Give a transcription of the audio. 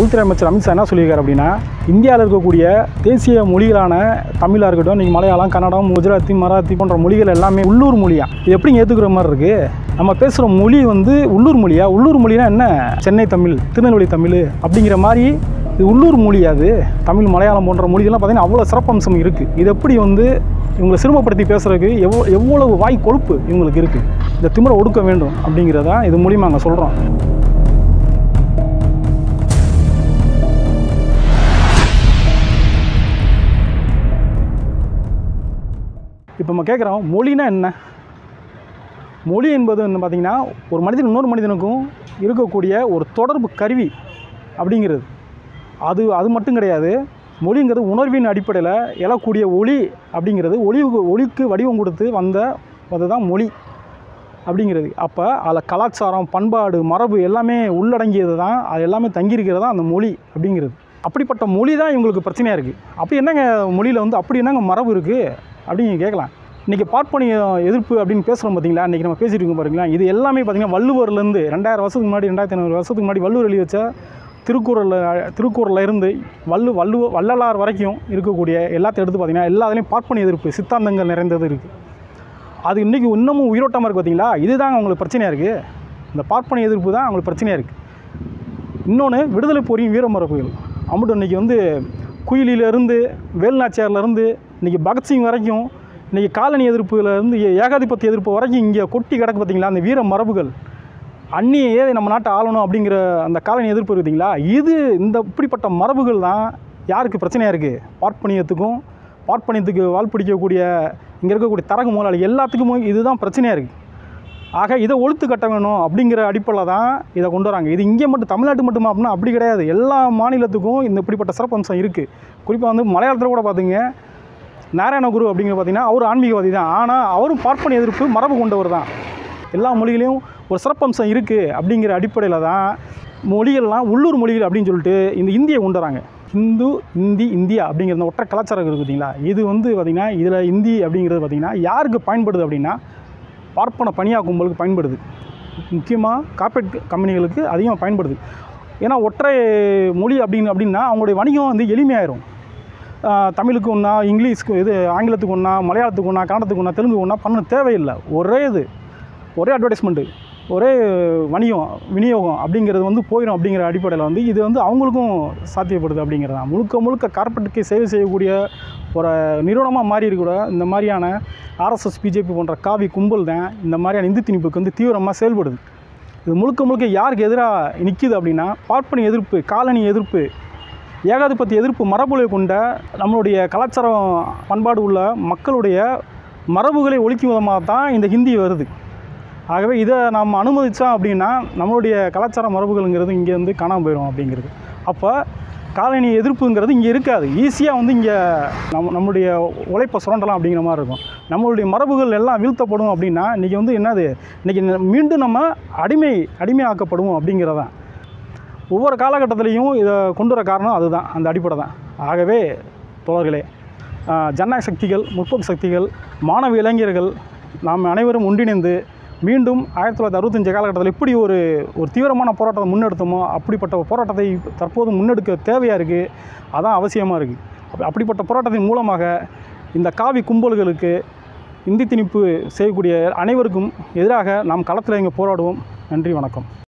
உள்துறை அமைச்சர் அமித்ஷா என்ன சொல்லியிருக்காரு அப்படின்னா இந்தியாவில் இருக்கக்கூடிய தேசிய மொழிகளான தமிழாக இருக்கட்டும் இன்றைக்கி மலையாளம் கன்னடம் குஜராத்தி மராத்தி போன்ற மொழிகள் எல்லாமே உள்ளூர் மொழியா இது எப்படிங்க ஏற்றுக்கிற மாதிரி இருக்குது நம்ம பேசுகிற மொழி வந்து உள்ளூர் மொழியா உள்ளூர் மொழினா என்ன சென்னை தமிழ் திருநெல்வேலி தமிழ் அப்படிங்கிற மாதிரி இது உள்ளூர் மொழி அது தமிழ் மலையாளம் போன்ற மொழிகள்லாம் பார்த்தீங்கன்னா அவ்வளோ சிறப்பம்சம் இருக்குது இது எப்படி வந்து இவங்களை சிறுமப்படுத்தி பேசுறதுக்கு எவ்வளோ எவ்வளவு வாய் கொழுப்பு இவங்களுக்கு இருக்குது இந்த திமிரை ஒடுக்க வேண்டும் அப்படிங்கிறதா இது மூலியமாக நாங்கள் சொல்கிறோம் இப்போ நம்ம கேட்குறோம் மொழினா என்ன மொழி என்பது என்ன பார்த்தீங்கன்னா ஒரு மனிதன் இன்னொரு மனிதனுக்கும் இருக்கக்கூடிய ஒரு தொடர்பு கருவி அப்படிங்கிறது அது அது மட்டும் கிடையாது மொழிங்கிறது உணர்வின் அடிப்படையில் எழக்கூடிய ஒளி அப்படிங்கிறது ஒளி ஒளிக்கு வடிவம் கொடுத்து வந்த அதுதான் மொழி அப்படிங்கிறது அப்போ அதில் கலாச்சாரம் பண்பாடு மரபு எல்லாமே உள்ளடங்கியது தான் அது எல்லாமே தங்கியிருக்கிறது தான் அந்த மொழி அப்படிங்கிறது அப்படிப்பட்ட மொழி தான் இவங்களுக்கு பிரச்சனையாக இருக்குது அப்படி என்னங்க மொழியில் வந்து அப்படி என்னங்க மரபு இருக்குது அப்படின்னு கேட்கலாம் இன்றைக்கி பார்ப்பனிய எதிர்ப்பு அப்படின்னு பேசுகிறோம் பார்த்தீங்களா இன்றைக்கி நம்ம பேசிட்டு இருக்கோம் பாருங்களா இது எல்லாமே பார்த்தீங்கன்னா வள்ளுவர்லேருந்து ரெண்டாயிரம் வருஷத்துக்கு முன்னாடி ரெண்டாயிரத்தி ஐநூறு வருஷத்துக்கு முன்னாடி வள்ளுவர் எழுதி வச்ச திருக்குறளில் திருக்குறளில் இருந்து வள்ளு வள்ளுவ வள்ளலார் வரைக்கும் இருக்கக்கூடிய எல்லாத்தையும் எடுத்து பார்த்தீங்கன்னா எல்லாத்துலேயும் பார்ப்பனிய எதிர்ப்பு சித்தாந்தங்கள் நிறைந்தது இருக்குது அது இன்றைக்கி இன்னமும் உயிரோட்டமாக இருக்குது பார்த்தீங்களா இதுதான் அவங்களுக்கு பிரச்சனையாக இருக்குது இந்த பார்ப்பனிய எதிர்ப்பு தான் அவங்களுக்கு பிரச்சனையாக இருக்குது இன்னொன்று விடுதலை போரின் வீரமரபுகள் அம்புட்டு இன்றைக்கி வந்து குயிலிலேருந்து வேலுநாச்சியார்லேருந்து இன்றைக்கி பகத்சிங் வரைக்கும் இன்றைக்கி காலனி எதிர்ப்புலேருந்து ஏகாதிபத்திய எதிர்ப்பு வரைக்கும் இங்கே கொட்டி கிடக்கு பார்த்தீங்களா அந்த வீர மரபுகள் அந்நிய ஏதை நம்ம நாட்டை ஆளணும் அப்படிங்கிற அந்த காலனி எதிர்ப்பு இருக்குதுங்களா இது இந்த இப்படிப்பட்ட மரபுகள் தான் யாருக்கு பிரச்சனையாக இருக்குது பார்ப்பனியத்துக்கும் பார்ப்பனியத்துக்கு வால் பிடிக்கக்கூடிய இங்கே இருக்கக்கூடிய தரகு முதலாளி எல்லாத்துக்குமே இதுதான் பிரச்சனையாக இருக்குது ஆக இதை ஒழுத்து கட்ட வேணும் அப்படிங்கிற அடிப்படையில் தான் இதை கொண்டு வராங்க இது இங்கே மட்டும் தமிழ்நாட்டு மட்டுமா அப்படின்னா அப்படி கிடையாது எல்லா மாநிலத்துக்கும் இந்த இப்படிப்பட்ட சிறப்பம்சம் இருக்குது குறிப்பாக வந்து மலையாளத்தில் கூட பார்த்தீங்க நாராயணகுரு அப்படிங்கிற பார்த்தீங்கன்னா அவர் ஆன்மீகவாதி தான் ஆனால் அவரும் பார்ப்பன எதிர்ப்பு மரபு கொண்டவர் தான் எல்லா மொழிகளையும் ஒரு சிறப்பம்சம் இருக்குது அப்படிங்கிற அடிப்படையில் தான் மொழிகள்லாம் உள்ளூர் மொழிகள் அப்படின்னு சொல்லிட்டு இந்த இந்தியை கொண்டு வராங்க ஹிந்து இந்தி இந்தியா அப்படிங்கிற இந்த ஒற்றை கலாச்சாரம் இருக்குது பார்த்தீங்களா இது வந்து பார்த்திங்கன்னா இதில் இந்தி அப்படிங்கிறது பார்த்திங்கன்னா யாருக்கு பயன்படுது அப்படின்னா பார்ப்பன பணியா கும்பலுக்கு பயன்படுது முக்கியமாக கார்ப்பரேட் கம்பெனிகளுக்கு அதிகமாக பயன்படுது ஏன்னா ஒற்றை மொழி அப்படின்னு அப்படின்னா அவங்களுடைய வணிகம் வந்து எளிமையாயிரும் ஆஹ் தமிழுக்கு ஒன்றா இங்கிலீஷ்க்கு இது ஆங்கிலத்துக்கு ஒன்றா மலையாளத்துக்கு ஒன்றா கன்னடத்துக்கு ஒன்றா தெலுங்கு ஒன்றா பண்ண தேவையில்லை ஒரே இது ஒரே அட்வர்டைஸ்மெண்ட்டு ஒரே வணிகம் விநியோகம் அப்படிங்கிறது வந்து போயிடும் அப்படிங்கிற அடிப்படையில் வந்து இது வந்து அவங்களுக்கும் சாத்தியப்படுது அப்படிங்கிறது தான் முழுக்க முழுக்க கார்ப்பரேட்டுக்கு சேவை செய்யக்கூடிய ஒரு நிறுவனமாக மாறி இருக்கிற இந்த மாதிரியான ஆர்எஸ்எஸ் பிஜேபி போன்ற காவி கும்பல் தான் இந்த மாதிரியான இந்து திணிப்புக்கு வந்து தீவிரமாக செயல்படுது இது முழுக்க முழுக்க யாருக்கு எதிராக நிற்கிது அப்படின்னா பார்ப்பனி எதிர்ப்பு காலனி எதிர்ப்பு ஏகாதிபத்திய எதிர்ப்பு மரபுகளை கொண்ட நம்மளுடைய கலாச்சாரம் பண்பாடு உள்ள மக்களுடைய மரபுகளை ஒழிக்கும் விதமாக தான் இந்த ஹிந்தி வருது ஆகவே இதை நம்ம அனுமதித்தோம் அப்படின்னா நம்மளுடைய கலாச்சார மரபுகள்ங்கிறது இங்கே வந்து காணாமல் போயிடும் அப்படிங்கிறது அப்போ காலனி எதிர்ப்புங்கிறது இங்கே இருக்காது ஈஸியாக வந்து இங்கே நம்ம நம்மளுடைய உழைப்பை சுரண்டலாம் அப்படிங்கிற மாதிரி இருக்கும் நம்மளுடைய மரபுகள் எல்லாம் வீழ்த்தப்படும் அப்படின்னா இன்றைக்கி வந்து என்னது இன்றைக்கி மீண்டும் நம்ம அடிமை அடிமையாக்கப்படுவோம் அப்படிங்கிறதான் ஒவ்வொரு காலகட்டத்திலையும் இதை கொண்டு வர காரணம் அதுதான் அந்த அடிப்படை தான் ஆகவே தோழர்களே ஆஹ், ஜனநாயக சக்திகள் முற்போக்கு சக்திகள் மாணவ இளைஞர்கள் நாம் அனைவரும் ஒன்றிணைந்து மீண்டும் ஆயிரத்தி தொள்ளாயிரத்தி அறுபத்தஞ்சு காலகட்டத்தில் எப்படி ஒரு ஒரு தீவிரமான போராட்டத்தை முன்னெடுத்தோமோ அப்படிப்பட்ட ஒரு போராட்டத்தை தற்போது முன்னெடுக்க தேவையாக இருக்குது அதான் அவசியமாக இருக்குது அப்ப- அப்படிப்பட்ட போராட்டத்தின் மூலமாக இந்த காவி கும்பல்களுக்கு இந்தி திணிப்பு செய்யக்கூடிய அனைவருக்கும் எதிராக நாம் களத்தில் இங்கே போராடுவோம் நன்றி வணக்கம்